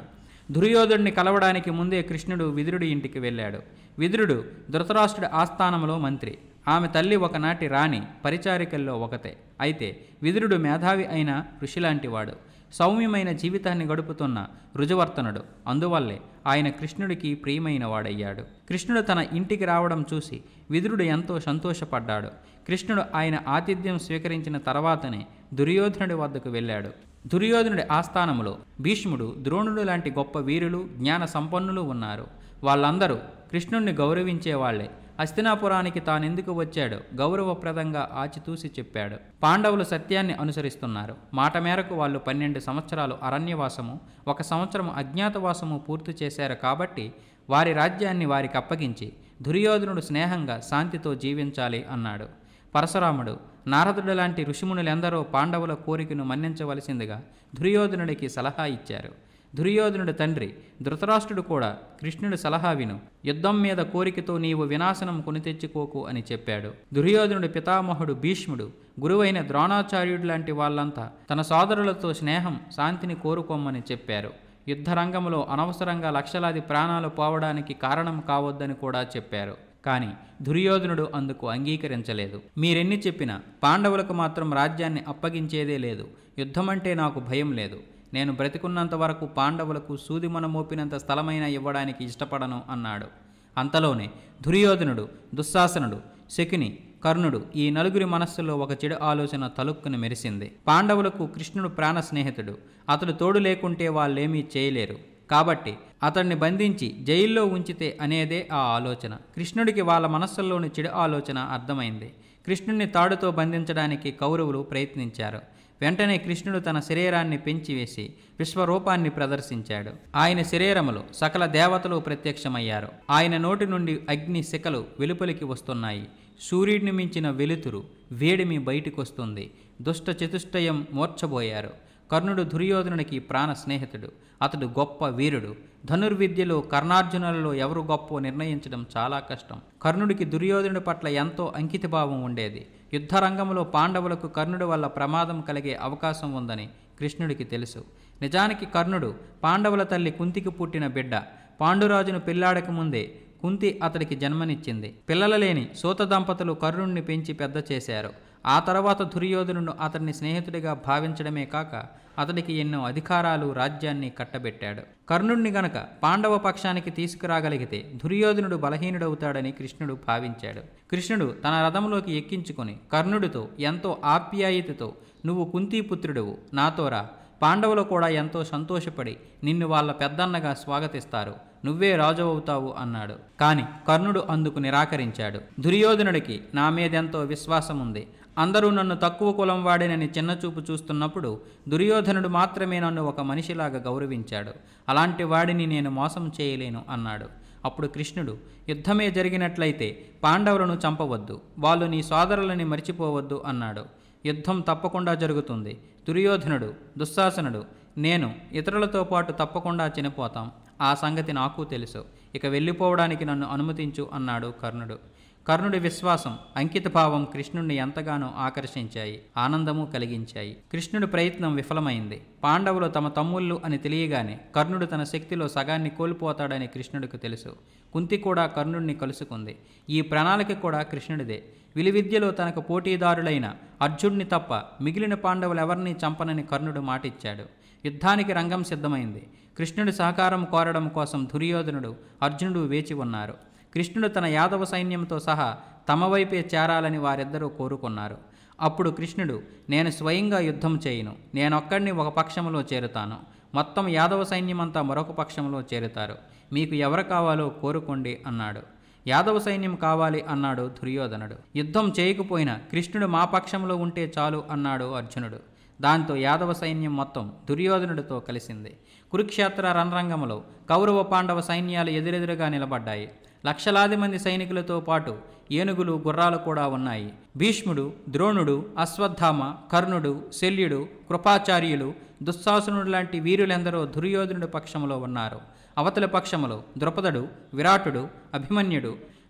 దుర్యోధుడిని కలవడానికి ముందే కృష్ణుడు విదురుడి ఇంటికి వెళ్ళాడు విదురుడు ధృతరాష్ట్రుడి ఆస్థానంలో మంత్రి ఆమె తల్లి ఒకనాటి రాణి పరిచారికల్లో ఒకతే అయితే విదురుడు మేధావి అయిన ఋషిలాంటివాడు సౌమ్యమైన జీవితాన్ని గడుపుతున్న రుజువర్తనుడు అందువల్లే ఆయన కృష్ణుడికి ప్రియమైన వాడయ్యాడు కృష్ణుడు తన ఇంటికి రావడం చూసి విదురుడు ఎంతో సంతోషపడ్డాడు కృష్ణుడు ఆయన ఆతిథ్యం స్వీకరించిన తర్వాతనే దుర్యోధనుడి వద్దకు వెళ్ళాడు దుర్యోధనుడి ఆస్థానములో భీష్ముడు ద్రోణుడు లాంటి గొప్ప వీరులు జ్ఞాన సంపన్నులు ఉన్నారు వాళ్ళందరూ కృష్ణుణ్ణి గౌరవించేవాళ్లే హస్తినాపురానికి తానెందుకు వచ్చాడో గౌరవప్రదంగా ఆచితూసి చెప్పాడు పాండవులు సత్యాన్ని అనుసరిస్తున్నారు మాట మేరకు వాళ్ళు పన్నెండు సంవత్సరాలు అరణ్యవాసము ఒక సంవత్సరం అజ్ఞాతవాసము పూర్తి చేశారు కాబట్టి వారి రాజ్యాన్ని వారికి అప్పగించి దుర్యోధనుడు స్నేహంగా శాంతితో జీవించాలి అన్నాడు పరశురాముడు నారదుడు లాంటి ఋషిమునులెందరో పాండవుల కోరికను మన్నించవలసిందిగా దుర్యోధనుడికి సలహా ఇచ్చారు దుర్యోధనుడి తండ్రి ధృతరాష్ట్రుడు కూడా కృష్ణుడి సలహా విను యుద్ధం మీద కోరికతో నీవు వినాశనం కొని తెచ్చుకోకు అని చెప్పాడు దుర్యోధనుడి పితామహుడు భీష్ముడు గురువైన ద్రోణాచార్యుడు లాంటి వాళ్ళంతా తన సోదరులతో స్నేహం శాంతిని కోరుకోమని చెప్పారు యుద్ధరంగంలో అనవసరంగా లక్షలాది ప్రాణాలు పోవడానికి కారణం కావద్దని కూడా చెప్పారు కానీ దుర్యోధనుడు అందుకు అంగీకరించలేదు మీరెన్ని చెప్పినా పాండవులకు మాత్రం రాజ్యాన్ని అప్పగించేదే లేదు యుద్ధమంటే నాకు భయం లేదు నేను బ్రతికున్నంత వరకు పాండవులకు సూదిమన మోపినంత స్థలమైనా ఇవ్వడానికి ఇష్టపడను అన్నాడు అంతలోనే దుర్యోధనుడు దుశ్శాసనుడు శకుని కర్ణుడు ఈ నలుగురి మనస్సులో ఒక చెడు ఆలోచన తలుక్కుని మెరిసింది పాండవులకు కృష్ణుడు ప్రాణ స్నేహితుడు అతడు తోడు లేకుంటే వాళ్ళేమీ చేయలేరు కాబట్టి అతన్ని బంధించి జైల్లో ఉంచితే అనేదే ఆ ఆలోచన కృష్ణుడికి వాళ్ళ మనస్సుల్లోని చెడు ఆలోచన అర్థమైంది కృష్ణుడిని తాడుతో బంధించడానికి కౌరవులు ప్రయత్నించారు వెంటనే కృష్ణుడు తన శరీరాన్ని పెంచివేసి విశ్వరూపాన్ని ప్రదర్శించాడు ఆయన శరీరములో సకల దేవతలు ప్రత్యక్షమయ్యారు ఆయన నోటి నుండి అగ్ని శిఖలు వెలుపలికి వస్తున్నాయి సూర్యుడిని మించిన వెలుతురు వేడిమి బయటికొస్తుంది దుష్ట చతుష్టయం మూర్చబోయారు కర్ణుడు దుర్యోధనునికి ప్రాణ స్నేహితుడు అతడు గొప్ప వీరుడు ధనుర్విద్యలో కర్ణార్జునులలో ఎవరు గొప్ప నిర్ణయించడం చాలా కష్టం కర్ణుడికి దుర్యోధనుడి పట్ల ఎంతో అంకితభావం ఉండేది యుద్ధరంగంలో పాండవులకు కర్ణుడి వల్ల ప్రమాదం కలిగే అవకాశం ఉందని కృష్ణుడికి తెలుసు నిజానికి కర్ణుడు పాండవుల తల్లి కుంతికి పుట్టిన బిడ్డ పాండురాజును పెళ్లాడక ముందే కుంతి అతడికి జన్మనిచ్చింది పిల్లల లేని సూత దంపతులు కర్ణుడిని పెంచి పెద్ద చేశారు ఆ తర్వాత దుర్యోధనుడు అతన్ని స్నేహితుడిగా భావించడమే కాక అతడికి ఎన్నో అధికారాలు రాజ్యాన్ని కట్టబెట్టాడు కర్ణుడిని గనక పాండవ పక్షానికి తీసుకురాగలిగితే దుర్యోధనుడు బలహీనుడవుతాడని కృష్ణుడు భావించాడు కృష్ణుడు తన రథంలోకి ఎక్కించుకొని కర్ణుడితో ఎంతో ఆప్యాయతతో నువ్వు కుంతీపుత్రుడువు నాతో రా పాండవులు కూడా ఎంతో సంతోషపడి నిన్ను వాళ్ళ పెద్దన్నగా స్వాగతిస్తారు నువ్వే రాజు అవుతావు అన్నాడు కాని కర్ణుడు అందుకు నిరాకరించాడు దుర్యోధనుడికి నా మీదెంతో విశ్వాసం ఉంది అందరూ నన్ను తక్కువ కులం వాడినని చిన్నచూపు చూస్తున్నప్పుడు దుర్యోధనుడు మాత్రమే నన్ను ఒక మనిషిలాగా గౌరవించాడు అలాంటి వాడిని నేను మోసం చేయలేను అన్నాడు అప్పుడు కృష్ణుడు యుద్ధమే జరిగినట్లయితే పాండవులను చంపవద్దు వాళ్ళు నీ సోదరులని మరిచిపోవద్దు అన్నాడు యుద్ధం తప్పకుండా జరుగుతుంది దుర్యోధనుడు దుశ్శాసనుడు నేను ఇతరులతో పాటు తప్పకుండా చనిపోతాం ఆ సంగతి నాకు తెలుసు ఇక వెళ్ళిపోవడానికి నన్ను అనుమతించు అన్నాడు కర్ణుడు కర్ణుడి విశ్వాసం అంకితభావం కృష్ణుడిని ఎంతగానో ఆకర్షించాయి ఆనందము కలిగించాయి కృష్ణుడి ప్రయత్నం విఫలమైంది పాండవులు తమ తమ్ముళ్ళు అని తెలియగానే కర్ణుడు తన శక్తిలో సగాన్ని కోల్పోతాడని కృష్ణుడికి తెలుసు కుంతి కూడా కర్ణుడిని కలుసుకుంది ఈ ప్రణాళిక కూడా కృష్ణుడిదే విలువిద్యలో తనకు పోటీదారులైన అర్జునుడిని తప్ప మిగిలిన పాండవులెవరినీ చంపనని కర్ణుడు మాటిచ్చాడు యుద్ధానికి రంగం సిద్ధమైంది కృష్ణుడి సహకారం కోరడం కోసం దుర్యోధనుడు అర్జునుడు వేచి ఉన్నారు కృష్ణుడు తన యాదవ సైన్యంతో సహా తమ వైపే చేరాలని వారిద్దరూ కోరుకున్నారు అప్పుడు కృష్ణుడు నేను స్వయంగా యుద్ధం చేయను నేనొక్కడిని ఒక పక్షంలో చేరుతాను మొత్తం యాదవ సైన్యమంతా మరొక పక్షంలో చేరుతారు మీకు ఎవరు కావాలో కోరుకోండి అన్నాడు యాదవ సైన్యం కావాలి అన్నాడు దుర్యోధనుడు యుద్ధం చేయకపోయినా కృష్ణుడు మా పక్షంలో ఉంటే చాలు అన్నాడు అర్జునుడు దాంతో యాదవ సైన్యం మొత్తం దుర్యోధనుడితో కలిసింది కురుక్షేత్ర రణరంగంలో కౌరవ పాండవ సైన్యాలు ఎదురెదురుగా నిలబడ్డాయి లక్షలాది మంది సైనికులతో పాటు ఏనుగులు గుర్రాలు కూడా ఉన్నాయి భీష్ముడు ద్రోణుడు అశ్వత్థామ కర్ణుడు శల్యుడు కృపాచార్యులు దుశ్శాసనుడు లాంటి వీరులెందరో దుర్యోధనుడి పక్షంలో ఉన్నారు అవతల పక్షములో ద్రుపదుడు విరాటుడు అభిమన్యుడు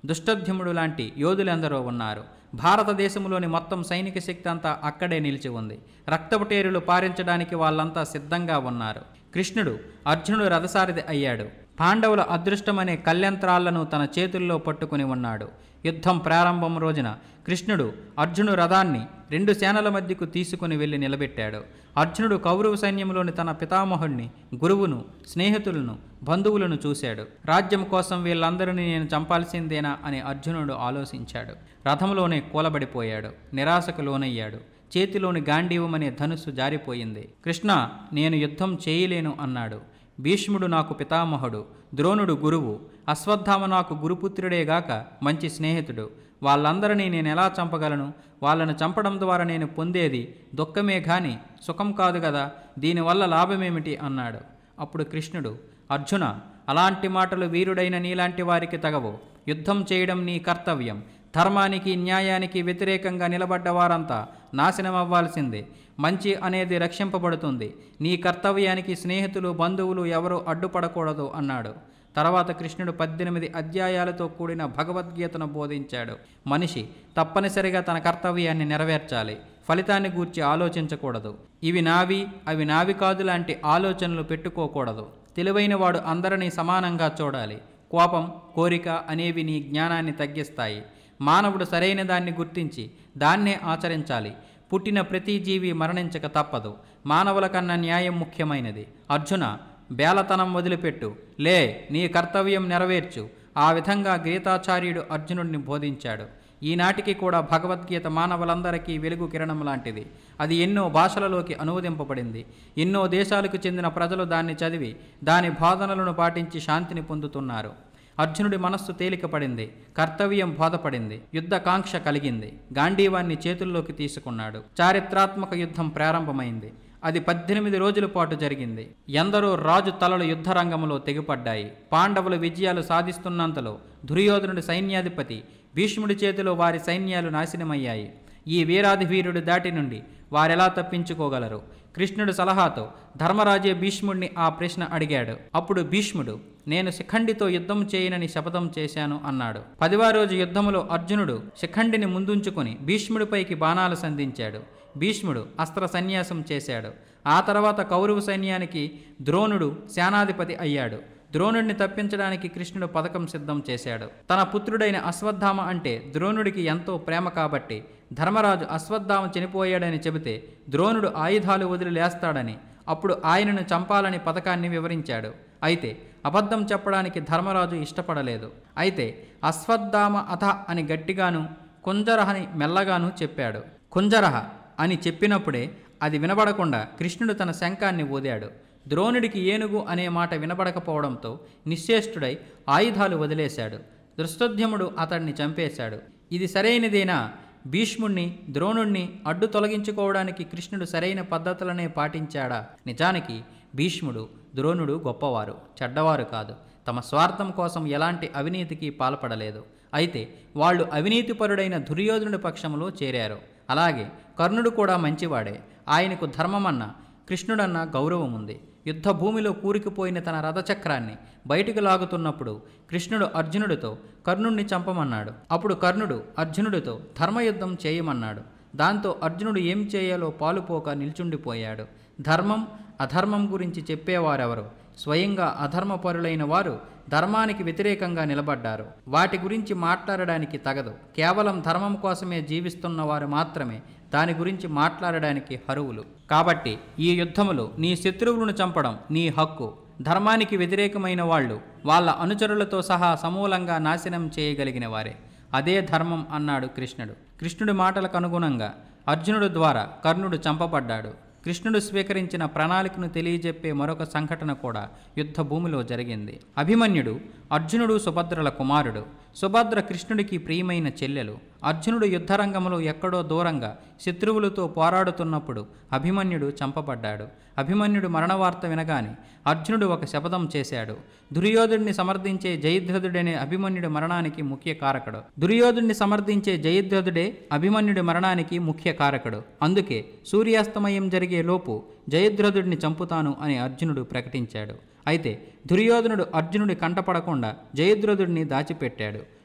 దుష్టధ్యముడు లాంటి యోధులెందరో ఉన్నారు భారతదేశంలోని మొత్తం సైనిక శక్తి అంతా అక్కడే నిలిచి ఉంది రక్తపుటేరులు పారించడానికి వాళ్ళంతా సిద్ధంగా ఉన్నారు కృష్ణుడు అర్జునుడు రథసారథి అయ్యాడు పాండవుల అదృష్టమనే కళ్యంత్రాలను తన చేతుల్లో పట్టుకుని ఉన్నాడు యుద్ధం ప్రారంభం రోజున కృష్ణుడు అర్జును రథాన్ని రెండు సేనల మధ్యకు తీసుకుని వెళ్ళి నిలబెట్టాడు అర్జునుడు కౌరవ సైన్యంలోని తన పితామహుణ్ణి గురువును స్నేహితులను బంధువులను చూశాడు రాజ్యం కోసం వీళ్ళందరినీ నేను చంపాల్సిందేనా అని అర్జునుడు ఆలోచించాడు రథంలోనే కూలబడిపోయాడు నిరాశకు లోనయ్యాడు చేతిలోని గాంధీవమనే ధనుస్సు జారిపోయింది కృష్ణ నేను యుద్ధం చేయలేను అన్నాడు భీష్ముడు నాకు పితామహుడు ద్రోణుడు గురువు అశ్వత్థామ నాకు గురుపుత్రుడేగాక మంచి స్నేహితుడు వాళ్ళందరినీ నేను ఎలా చంపగలను వాళ్ళను చంపడం ద్వారా నేను పొందేది దుఃఖమే గాని సుఖం కాదు కదా దీనివల్ల లాభమేమిటి అన్నాడు అప్పుడు కృష్ణుడు అర్జున అలాంటి మాటలు వీరుడైన నీలాంటి వారికి తగవు యుద్ధం చేయడం నీ కర్తవ్యం ధర్మానికి న్యాయానికి వ్యతిరేకంగా నిలబడ్డ వారంతా నాశనమవ్వాల్సిందే మంచి అనేది రక్షింపబడుతుంది నీ కర్తవ్యానికి స్నేహితులు బంధువులు ఎవరూ అడ్డుపడకూడదు అన్నాడు తర్వాత కృష్ణుడు పద్దెనిమిది అధ్యాయాలతో కూడిన భగవద్గీతను బోధించాడు మనిషి తప్పనిసరిగా తన కర్తవ్యాన్ని నెరవేర్చాలి ఫలితాన్ని గూర్చి ఆలోచించకూడదు ఇవి నావి అవి నావి కాదు లాంటి ఆలోచనలు పెట్టుకోకూడదు తెలివైన వాడు అందరినీ సమానంగా చూడాలి కోపం కోరిక అనేవి నీ జ్ఞానాన్ని తగ్గిస్తాయి మానవుడు సరైన దాన్ని గుర్తించి దాన్నే ఆచరించాలి పుట్టిన ప్రతి జీవి మరణించక తప్పదు మానవుల కన్నా న్యాయం ముఖ్యమైనది అర్జున బేలతనం వదిలిపెట్టు లే నీ కర్తవ్యం నెరవేర్చు ఆ విధంగా గీతాచార్యుడు అర్జునుడిని బోధించాడు ఈనాటికి కూడా భగవద్గీత మానవులందరికీ వెలుగు కిరణం లాంటిది అది ఎన్నో భాషలలోకి అనువదింపబడింది ఎన్నో దేశాలకు చెందిన ప్రజలు దాన్ని చదివి దాని బోధనలను పాటించి శాంతిని పొందుతున్నారు అర్జునుడి మనస్సు తేలికపడింది కర్తవ్యం బోధపడింది యుద్ధ కాంక్ష కలిగింది గాంధీవాన్ని చేతుల్లోకి తీసుకున్నాడు చారిత్రాత్మక యుద్ధం ప్రారంభమైంది అది పద్దెనిమిది రోజుల పాటు జరిగింది ఎందరో రాజు తలలు యుద్ధరంగంలో తెగిపడ్డాయి పాండవులు విజయాలు సాధిస్తున్నంతలో దుర్యోధనుడి సైన్యాధిపతి భీష్ముడి చేతిలో వారి సైన్యాలు నాశనమయ్యాయి ఈ వీరాది వీరుడి దాటి నుండి వారెలా తప్పించుకోగలరు కృష్ణుడు సలహాతో ధర్మరాజే భీష్ముడిని ఆ ప్రశ్న అడిగాడు అప్పుడు భీష్ముడు నేను శిఖండితో యుద్ధం చేయనని శపథం చేశాను అన్నాడు పదివ రోజు యుద్ధములో అర్జునుడు శిఖండిని ముందుంచుకొని భీష్ముడిపైకి బాణాలు సంధించాడు భీష్ముడు అస్త్ర సన్యాసం చేశాడు ఆ తర్వాత కౌరవ సైన్యానికి ద్రోణుడు సేనాధిపతి అయ్యాడు ద్రోణుడిని తప్పించడానికి కృష్ణుడు పథకం సిద్ధం చేశాడు తన పుత్రుడైన అశ్వత్థామ అంటే ద్రోణుడికి ఎంతో ప్రేమ కాబట్టి ధర్మరాజు అశ్వత్థామ చనిపోయాడని చెబితే ద్రోణుడు ఆయుధాలు వదిలి లేస్తాడని అప్పుడు ఆయనను చంపాలని పథకాన్ని వివరించాడు అయితే అబద్ధం చెప్పడానికి ధర్మరాజు ఇష్టపడలేదు అయితే అశ్వత్థామ అథ అని గట్టిగాను కుంజరహని మెల్లగాను చెప్పాడు కుంజరహ అని చెప్పినప్పుడే అది వినబడకుండా కృష్ణుడు తన శంఖాన్ని ఊదాడు ద్రోణుడికి ఏనుగు అనే మాట వినబడకపోవడంతో నిశ్చేష్టుడై ఆయుధాలు వదిలేశాడు దృష్టోద్యముడు అతడిని చంపేశాడు ఇది సరైనదేనా భీష్ముణ్ణి ద్రోణుణ్ణి అడ్డు తొలగించుకోవడానికి కృష్ణుడు సరైన పద్ధతులనే పాటించాడా నిజానికి భీష్ముడు ద్రోణుడు గొప్పవారు చెడ్డవారు కాదు తమ స్వార్థం కోసం ఎలాంటి అవినీతికి పాల్పడలేదు అయితే వాళ్ళు అవినీతిపరుడైన దుర్యోధనుడి పక్షంలో చేరారు అలాగే కర్ణుడు కూడా మంచివాడే ఆయనకు ధర్మమన్న కృష్ణుడన్న గౌరవం ఉంది యుద్ధ భూమిలో కూరుకుపోయిన తన రథచక్రాన్ని బయటికి లాగుతున్నప్పుడు కృష్ణుడు అర్జునుడితో కర్ణుణ్ణి చంపమన్నాడు అప్పుడు కర్ణుడు అర్జునుడితో ధర్మయుద్ధం చేయమన్నాడు దాంతో అర్జునుడు ఏం చేయాలో పాలుపోక నిల్చుండిపోయాడు ధర్మం అధర్మం గురించి చెప్పేవారెవరు స్వయంగా అధర్మపరులైన వారు ధర్మానికి వ్యతిరేకంగా నిలబడ్డారు వాటి గురించి మాట్లాడడానికి తగదు కేవలం ధర్మం కోసమే జీవిస్తున్న వారు మాత్రమే దాని గురించి మాట్లాడడానికి హరువులు కాబట్టి ఈ యుద్ధములో నీ శత్రువులను చంపడం నీ హక్కు ధర్మానికి వ్యతిరేకమైన వాళ్ళు వాళ్ళ అనుచరులతో సహా సమూలంగా నాశనం చేయగలిగిన వారే అదే ధర్మం అన్నాడు కృష్ణుడు కృష్ణుడి మాటలకు అనుగుణంగా అర్జునుడు ద్వారా కర్ణుడు చంపబడ్డాడు కృష్ణుడు స్వీకరించిన ప్రణాళికను తెలియజెప్పే మరొక సంఘటన కూడా యుద్ధ భూమిలో జరిగింది అభిమన్యుడు అర్జునుడు సుభద్రల కుమారుడు సుభద్ర కృష్ణుడికి ప్రియమైన చెల్లెలు అర్జునుడు యుద్ధరంగంలో ఎక్కడో దూరంగా శత్రువులతో పోరాడుతున్నప్పుడు అభిమన్యుడు చంపబడ్డాడు అభిమన్యుడు మరణవార్త వినగానే అర్జునుడు ఒక శపథం చేశాడు దుర్యోధుడిని సమర్థించే జయద్రథుడనే అభిమన్యుడి మరణానికి ముఖ్య కారకుడు దుర్యోధుడిని సమర్థించే జయద్రథుడే అభిమన్యుడి మరణానికి ముఖ్య కారకుడు అందుకే సూర్యాస్తమయం జరిగే లోపు జయద్రథుడిని చంపుతాను అని అర్జునుడు ప్రకటించాడు అయితే దుర్యోధనుడు అర్జునుడి కంటపడకుండా జయద్రథుడిని దాచిపెట్టాడు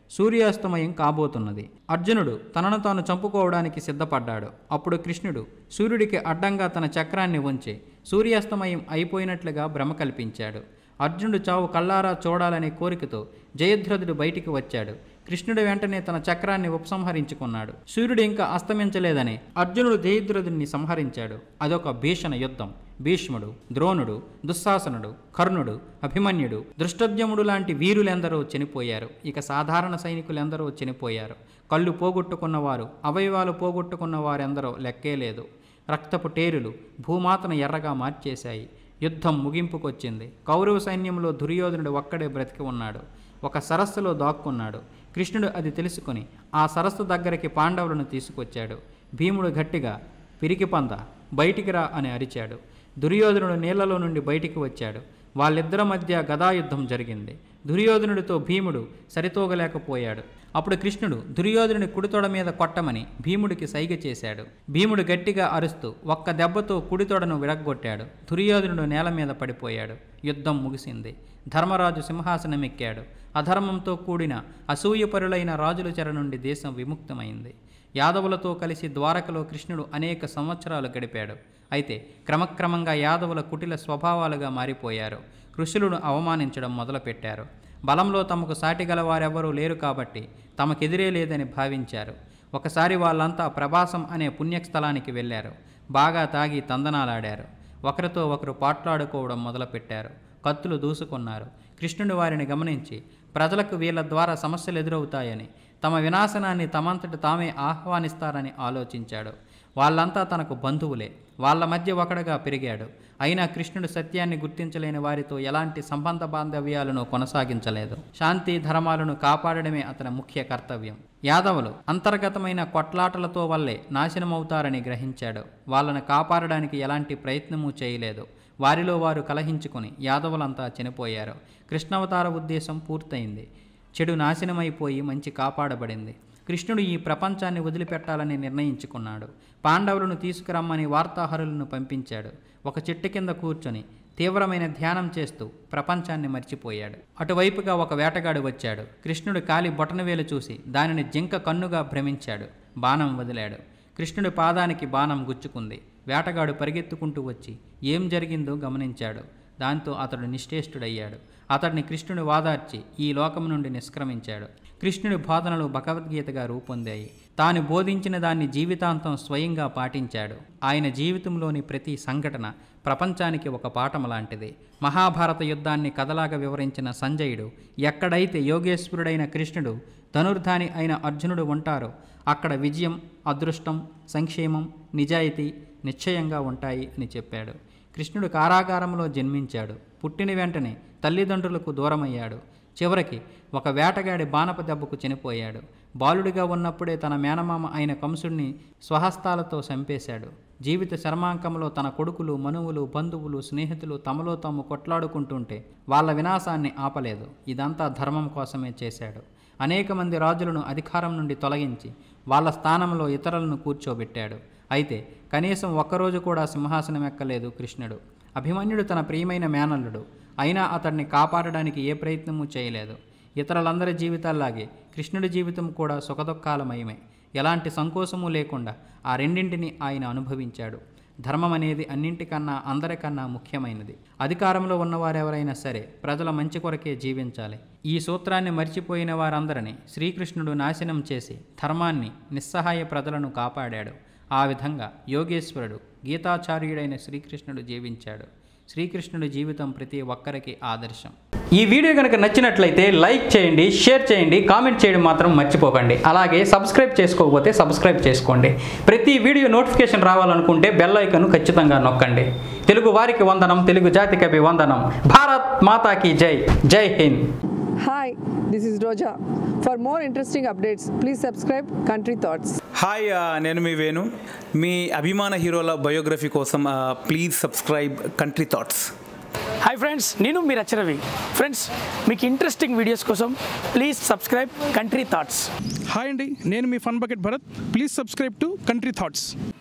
సూర్యాస్తమయం కాబోతున్నది అర్జునుడు తనను తాను చంపుకోవడానికి సిద్ధపడ్డాడు అప్పుడు కృష్ణుడు సూర్యుడికి అడ్డంగా తన చక్రాన్ని ఉంచి సూర్యాస్తమయం అయిపోయినట్లుగా భ్రమ కల్పించాడు అర్జునుడు చావు కళ్ళారా చూడాలనే కోరికతో జయద్రథుడు బయటికి వచ్చాడు కృష్ణుడు వెంటనే తన చక్రాన్ని ఉపసంహరించుకున్నాడు సూర్యుడు ఇంకా అస్తమించలేదని అర్జునుడు జయద్రథుడిని సంహరించాడు అదొక భీషణ యుద్ధం భీష్ముడు ద్రోణుడు దుశ్శాసనుడు కర్ణుడు అభిమన్యుడు దృష్టద్యముడు లాంటి వీరులెందరో చనిపోయారు ఇక సాధారణ సైనికులెందరో చనిపోయారు కళ్ళు పోగొట్టుకున్నవారు అవయవాలు పోగొట్టుకున్న వారెందరో లెక్కే లేదు రక్తపు టేరులు భూమాతను ఎర్రగా మార్చేశాయి యుద్ధం ముగింపుకొచ్చింది కౌరవ సైన్యంలో దుర్యోధనుడు ఒక్కడే బ్రతికి ఉన్నాడు ఒక సరస్సులో దాక్కున్నాడు కృష్ణుడు అది తెలుసుకొని ఆ సరస్సు దగ్గరికి పాండవులను తీసుకొచ్చాడు భీముడు గట్టిగా పిరికి పంద బయటికి రా అని అరిచాడు దుర్యోధనుడు నీళ్లలో నుండి బయటికి వచ్చాడు వాళ్ళిద్దరి మధ్య గదాయుద్ధం జరిగింది దుర్యోధనుడితో భీముడు సరితూగలేకపోయాడు అప్పుడు కృష్ణుడు దుర్యోధనుడి కుడితొడ మీద కొట్టమని భీముడికి సైగ చేశాడు భీముడు గట్టిగా అరుస్తూ ఒక్క దెబ్బతో కుడితొడను విడగొట్టాడు దుర్యోధనుడు నేల మీద పడిపోయాడు యుద్ధం ముగిసింది ధర్మరాజు సింహాసనమెక్కాడు అధర్మంతో కూడిన అసూయపరులైన రాజుల చెర నుండి దేశం విముక్తమైంది యాదవులతో కలిసి ద్వారకలో కృష్ణుడు అనేక సంవత్సరాలు గడిపాడు అయితే క్రమక్రమంగా యాదవుల కుటిల స్వభావాలుగా మారిపోయారు ఋషులను అవమానించడం మొదలుపెట్టారు బలంలో తమకు సాటిగల వారెవరూ లేరు కాబట్టి తమకెదిరే లేదని భావించారు ఒకసారి వాళ్ళంతా ప్రభాసం అనే పుణ్యస్థలానికి వెళ్ళారు బాగా తాగి తందనాలాడారు ఒకరితో ఒకరు పాట్లాడుకోవడం మొదలుపెట్టారు కత్తులు దూసుకున్నారు కృష్ణుడు వారిని గమనించి ప్రజలకు వీళ్ళ ద్వారా సమస్యలు ఎదురవుతాయని తమ వినాశనాన్ని తమంతటి తామే ఆహ్వానిస్తారని ఆలోచించాడు వాళ్ళంతా తనకు బంధువులే వాళ్ళ మధ్య ఒకడుగా పెరిగాడు అయినా కృష్ణుడు సత్యాన్ని గుర్తించలేని వారితో ఎలాంటి సంబంధ బాంధవ్యాలను కొనసాగించలేదు శాంతి ధర్మాలను కాపాడడమే అతని ముఖ్య కర్తవ్యం యాదవులు అంతర్గతమైన కొట్లాటలతో వల్లే నాశనమవుతారని గ్రహించాడు వాళ్ళను కాపాడడానికి ఎలాంటి ప్రయత్నమూ చేయలేదు వారిలో వారు కలహించుకుని యాదవులంతా చనిపోయారు కృష్ణావతార ఉద్దేశం పూర్తయింది చెడు నాశనమైపోయి మంచి కాపాడబడింది కృష్ణుడు ఈ ప్రపంచాన్ని వదిలిపెట్టాలని నిర్ణయించుకున్నాడు పాండవులను తీసుకురమ్మని వార్తాహరులను పంపించాడు ఒక చెట్టు కింద కూర్చొని తీవ్రమైన ధ్యానం చేస్తూ ప్రపంచాన్ని మర్చిపోయాడు అటువైపుగా ఒక వేటగాడు వచ్చాడు కృష్ణుడు కాలి బొటనవేలు చూసి దానిని జింక కన్నుగా భ్రమించాడు బాణం వదిలాడు కృష్ణుడి పాదానికి బాణం గుచ్చుకుంది వేటగాడు పరిగెత్తుకుంటూ వచ్చి ఏం జరిగిందో గమనించాడు దాంతో అతడు నిశ్చేష్టుడయ్యాడు అతడిని కృష్ణుడు వాదార్చి ఈ లోకం నుండి నిష్క్రమించాడు కృష్ణుడి బోధనలు భగవద్గీతగా రూపొందాయి తాను బోధించిన దాన్ని జీవితాంతం స్వయంగా పాటించాడు ఆయన జీవితంలోని ప్రతి సంఘటన ప్రపంచానికి ఒక పాఠం లాంటిది మహాభారత యుద్ధాన్ని కథలాగా వివరించిన సంజయుడు ఎక్కడైతే యోగేశ్వరుడైన కృష్ణుడు ధనుర్ధాని అయిన అర్జునుడు ఉంటారో అక్కడ విజయం అదృష్టం సంక్షేమం నిజాయితీ నిశ్చయంగా ఉంటాయి అని చెప్పాడు కృష్ణుడు కారాగారంలో జన్మించాడు పుట్టిన వెంటనే తల్లిదండ్రులకు దూరమయ్యాడు చివరికి ఒక వేటగాడి బాణప దెబ్బకు చనిపోయాడు బాలుడిగా ఉన్నప్పుడే తన మేనమామ అయిన కంసుడిని స్వహస్తాలతో చంపేశాడు జీవిత శర్మాంకంలో తన కొడుకులు మనువులు బంధువులు స్నేహితులు తమలో తాము కొట్లాడుకుంటుంటే వాళ్ళ వినాశాన్ని ఆపలేదు ఇదంతా ధర్మం కోసమే చేశాడు అనేక మంది రాజులను అధికారం నుండి తొలగించి వాళ్ళ స్థానంలో ఇతరులను కూర్చోబెట్టాడు అయితే కనీసం ఒక్కరోజు కూడా సింహాసనం ఎక్కలేదు కృష్ణుడు అభిమన్యుడు తన ప్రియమైన మేనల్లుడు అయినా అతడిని కాపాడడానికి ఏ ప్రయత్నమూ చేయలేదు ఇతరులందరి జీవితాల్లాగే కృష్ణుడి జీవితం కూడా సుఖదుఖాలమయమే ఎలాంటి సంకోచము లేకుండా ఆ రెండింటిని ఆయన అనుభవించాడు ధర్మం అనేది అన్నింటికన్నా అందరికన్నా ముఖ్యమైనది అధికారంలో ఉన్నవారెవరైనా సరే ప్రజల మంచి కొరకే జీవించాలి ఈ సూత్రాన్ని మర్చిపోయిన వారందరినీ శ్రీకృష్ణుడు నాశనం చేసి ధర్మాన్ని నిస్సహాయ ప్రజలను కాపాడాడు ఆ విధంగా యోగేశ్వరుడు గీతాచార్యుడైన శ్రీకృష్ణుడు జీవించాడు శ్రీకృష్ణుడి జీవితం ప్రతి ఒక్కరికి ఆదర్శం ఈ వీడియో కనుక నచ్చినట్లయితే లైక్ చేయండి షేర్ చేయండి కామెంట్ చేయడం మాత్రం మర్చిపోకండి అలాగే సబ్స్క్రైబ్ చేసుకోకపోతే సబ్స్క్రైబ్ చేసుకోండి ప్రతి వీడియో నోటిఫికేషన్ రావాలనుకుంటే బెల్ ఐకన్ ఖచ్చితంగా నొక్కండి తెలుగు వారికి వందనం తెలుగు జాతికి వందనం భారత్ మాతాకి జై జై Hind Hi, this is Roja. For more interesting updates, please subscribe Country Thoughts. Hi ఆ, నేను మీ వేణు మీ అభిమాన హీరోల బయోగ్రఫీ కోసం ఆ, please subscribe Country Thoughts hi friends నేను మీ రచరవి ఫ్రెండ్స్ మీకు ఇంట్రెస్టింగ్ వీడియోస్ కోసం please subscribe Country Thoughts hi అండి నేను మీ fun bucket Bharat please subscribe to Country Thoughts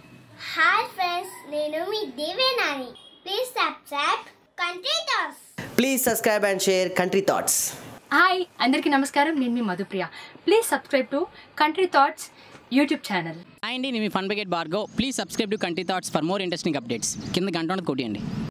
hi friends నేను మీ దేవేనాని please subscribe Country Thoughts Please subscribe and share Country Thoughts. Hi అందరికీ నమస్కారం నేను మీ Madhupriya please subscribe to Country Thoughts YouTube channel hi అండి నేను మీ fun bucket Bhargav please subscribe to Country Thoughts for more interesting updates కింద గంట ఉన్నది కొట్టియండి